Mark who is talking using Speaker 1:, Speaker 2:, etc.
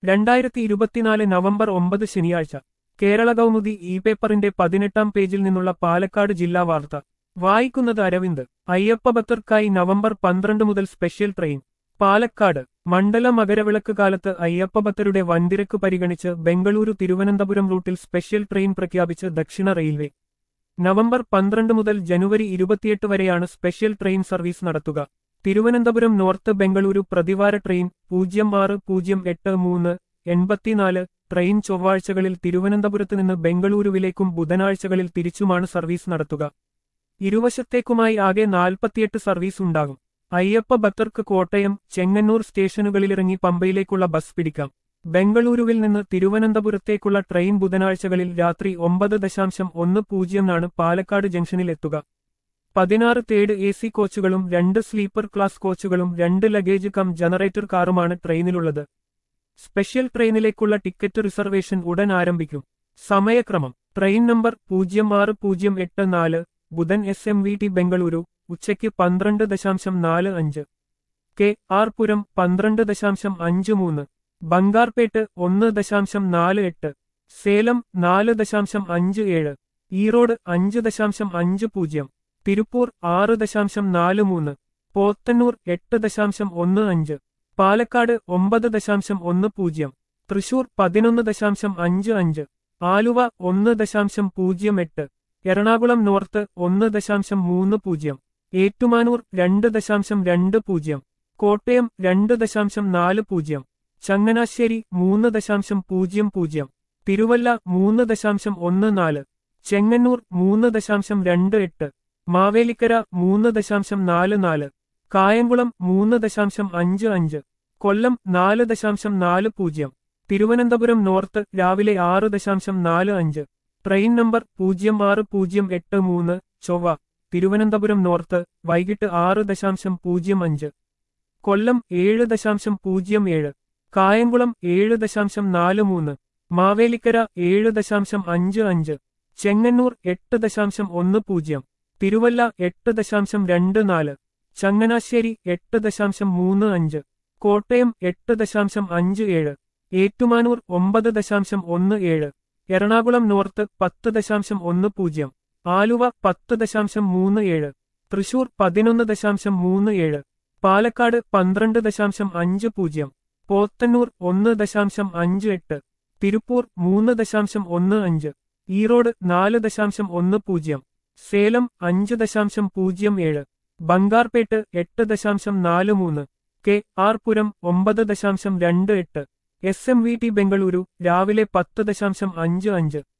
Speaker 1: രണ്ടായിരത്തി ഇരുപത്തിനാല് നവംബർ ഒമ്പത് ശനിയാഴ്ച കേരള കൗമുദി ഇ പേപ്പറിന്റെ പതിനെട്ടാം പേജിൽ നിന്നുള്ള പാലക്കാട് ജില്ലാ വാർത്ത വായിക്കുന്നത് അരവിന്ദ് അയ്യപ്പ ഭക്തർക്കായി നവംബർ പന്ത്രണ്ട് മുതൽ സ്പെഷ്യൽ ട്രെയിൻ പാലക്കാട് മണ്ഡല മകരവിളക്ക് കാലത്ത് അയ്യപ്പ ഭക്തരുടെ വൻതിരക്ക് പരിഗണിച്ച് ബംഗളൂരു തിരുവനന്തപുരം റൂട്ടിൽ സ്പെഷ്യൽ ട്രെയിൻ പ്രഖ്യാപിച്ച് ദക്ഷിണ റെയിൽവേ നവംബർ പന്ത്രണ്ട് മുതൽ ജനുവരി ഇരുപത്തിയെട്ട് വരെയാണ് സ്പെഷ്യൽ ട്രെയിൻ സർവീസ് നടത്തുക തിരുവനന്തപുരം നോർത്ത് ബംഗളൂരു പ്രതിവാര ട്രെയിൻ പൂജ്യം ആറ് പൂജ്യം എട്ട് മൂന്ന് എൺപത്തിനാല് ട്രെയിൻ ചൊവ്വാഴ്ചകളിൽ തിരുവനന്തപുരത്ത് നിന്ന് ബംഗളൂരുവിലേക്കും ബുധനാഴ്ചകളിൽ തിരിച്ചുമാണ് സർവീസ് നടത്തുക ഇരുവശത്തേക്കുമായി ആകെ നാൽപ്പത്തിയെട്ട് സർവീസ് ഉണ്ടാകും അയ്യപ്പ ഭക്തർക്ക് കോട്ടയം ചെങ്ങന്നൂർ സ്റ്റേഷനുകളിലിറങ്ങി പമ്പയിലേക്കുള്ള ബസ് പിടിക്കാം ബംഗളൂരുവിൽ നിന്ന് തിരുവനന്തപുരത്തേക്കുള്ള ട്രെയിൻ ബുധനാഴ്ചകളിൽ രാത്രി ഒമ്പത് ദശാംശം ഒന്ന് പൂജ്യംനാണ് പാലക്കാട് ജംഗ്ഷനിൽ എത്തുക പതിനാറ് തേർഡ് എ സി കോച്ചുകളും രണ്ട് സ്ലീപ്പർ ക്ലാസ് കോച്ചുകളും രണ്ട് ലഗേജ് കം ജനറേറ്റർ കാറുമാണ് ട്രെയിനിലുള്ളത് സ്പെഷ്യൽ ട്രെയിനിലേക്കുള്ള ടിക്കറ്റ് റിസർവേഷൻ ഉടൻ ആരംഭിക്കും സമയക്രമം ട്രെയിൻ നമ്പർ പൂജ്യം ആറ് പൂജ്യം എട്ട് നാല് ബുധൻ S M V T Bengaluru ഉച്ചയ്ക്ക് പന്ത്രണ്ട് ദശാംശം നാല് അഞ്ച് കെ ആർ പുരം പന്ത്രണ്ട് ദശാംശം അഞ്ച് മൂന്ന് ബംഗാർപേട്ട് ഒന്ന് ദശാംശം നാല് എട്ട് സേലം നാല് ദശാംശം അഞ്ച് ഏഴ് ഈറോഡ് അഞ്ച് ദശാംശം അഞ്ച് പൂജ്യം തിരുപ്പൂർ ആറ് ദശാംശം നാല് മൂന്ന് പോത്തന്നൂർ എട്ട് ദശാംശം ഒന്ന് അഞ്ച് പാലക്കാട് ഒമ്പത് ദശാംശം ഒന്ന് പൂജ്യം തൃശൂർ പതിനൊന്ന് ദശാംശം അഞ്ച് അഞ്ച് ആലുവ ഒന്ന് ദശാംശം പൂജ്യം എട്ട് എറണാകുളം നോർത്ത് ഒന്ന് ദശാംശം മൂന്ന് പൂജ്യം ഏറ്റുമാനൂർ രണ്ട് ദശാംശം രണ്ട് പൂജ്യം കോട്ടയം രണ്ട് ദശാംശം നാല് പൂജ്യം ചങ്ങനാശ്ശേരി മൂന്ന് ദശാംശം പൂജ്യം പൂജ്യം തിരുവല്ല മൂന്ന് ദശാംശം ഒന്ന് നാല് ചെങ്ങന്നൂർ മൂന്ന് ദശാംശം രണ്ട് എട്ട് മാവേലിക്കര മൂന്ന് ദശാംശം നാല് നാല് കായംകുളം മൂന്ന് ദശാംശം അഞ്ച് അഞ്ച് കൊല്ലം നാല് ദശാംശം നാല് പൂജ്യം തിരുവനന്തപുരം നോർത്ത് രാവിലെ ആറ് ദശാംശം നാല് അഞ്ച് ട്രെയിൻ നമ്പർ പൂജ്യം ആറ് പൂജ്യം എട്ട് മൂന്ന് ചൊവ്വ തിരുവനന്തപുരം നോർത്ത് വൈകിട്ട് ആറ് ദശാംശം പൂജ്യം അഞ്ച് കൊല്ലം ഏഴ് ദശാംശം പൂജ്യം ഏഴ് കായംകുളം ഏഴ് ദശാംശം നാല് മൂന്ന് മാവേലിക്കര ഏഴ് ദശാംശം അഞ്ച് അഞ്ച് ചെങ്ങന്നൂർ എട്ട് ദശാംശം ഒന്ന് പൂജ്യം തിരുവല്ല എട്ട് ദശാംശം രണ്ട് നാല് ചങ്ങനാശ്ശേരി എട്ട് ദശാംശം മൂന്ന് അഞ്ച് കോട്ടയം എട്ട് ദശാംശം അഞ്ച് ഏഴ് ഏറ്റുമാനൂർ ഒമ്പത് ദശാംശം ഒന്ന് ഏഴ് എറണാകുളം നോർത്ത് പത്ത് ദശാംശം ഒന്ന് പൂജ്യം ആലുവ പത്ത് ദശാംശം മൂന്ന് ഏഴ് തൃശൂർ പതിനൊന്ന് ദശാംശം മൂന്ന് ഏഴ് പാലക്കാട് പന്ത്രണ്ട് ദശാംശം അഞ്ച് പൂജ്യം പോത്തന്നൂർ ഒന്ന് ദശാംശം അഞ്ച് എട്ട് തിരുപ്പൂർ മൂന്ന് ദശാംശം ഒന്ന് അഞ്ച് ഈറോഡ് നാല് ദശാംശം ഒന്ന് പൂജ്യം സേലം അഞ്ച് ദശാംശം പൂജ്യം ഏഴ് ബംഗാർപേട്ട് എട്ട് ദശാംശം നാല് മൂന്ന് കെ ആർ പുരം ഒമ്പത് ദശാംശം രണ്ട് എട്ട് S M V T Bengaluru രാവിലെ പത്ത് ദശാംശം അഞ്ച് അഞ്ച്